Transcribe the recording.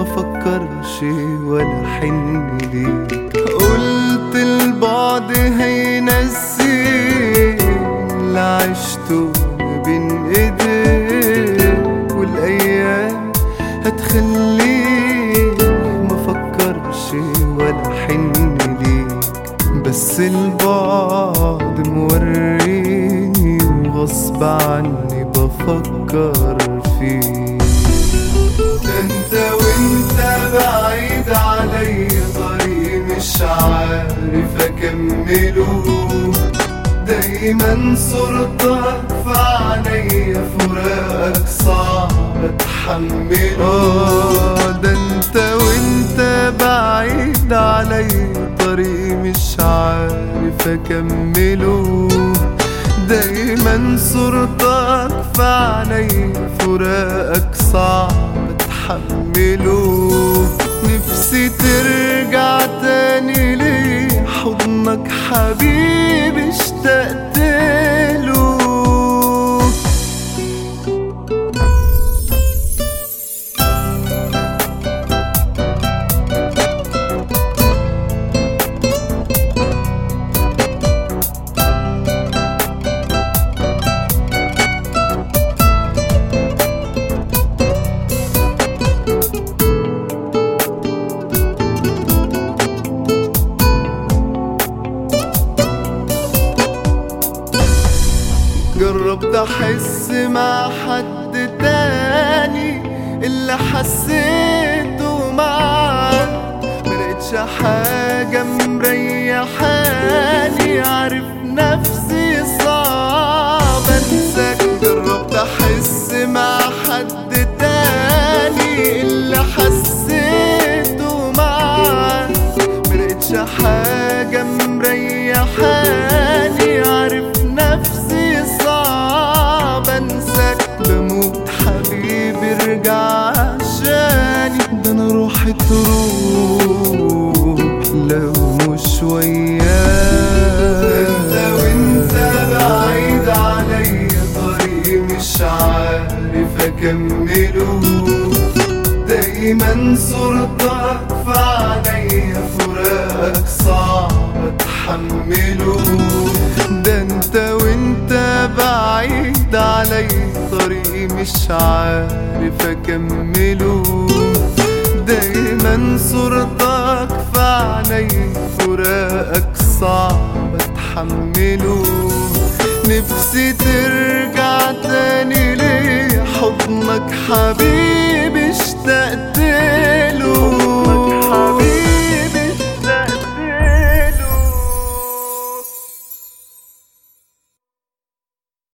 فكرش ولا حن ليك قلت البعد هينسي اللي عشته بين ايديك والايام هتخليك ما فكرش ولا حن ليك بس البعد موريني وغصب عني بفكر فيك ده انت وانت بعيد علي طريق مش عارف اكمله دايما صورتك في عينيا فراقك صعب اتحمله آه، ده انت وانت بعيد علي طريق مش عارف اكمله دايما صورتك في عينيا فراقك صعب اتحمله نفسي ترجع تاني ليه حضنك حبيبي اشتقت له جربت احس مع حد تاني اللي حسيته معاك ملقتش حاجة مريحاني عارف نفسي صعب انساك جربت احس مع حد تاني اللي حسيته معاك ملقتش حاجة مريحاني عارف نفسي صعب انساك بموت حبيبي ارجع عشاني ده انا روحي تروح لو مش وياك انت وانت بعيد عليا طريق مش عارف اكمله دايما صورتك في عينيا فراقك صعب اتحمله ده انت وانت بعيد علي طريقي مش عارف اكمله دايما صورتك في عيني فراقك صعب اتحمله نفسي ترجع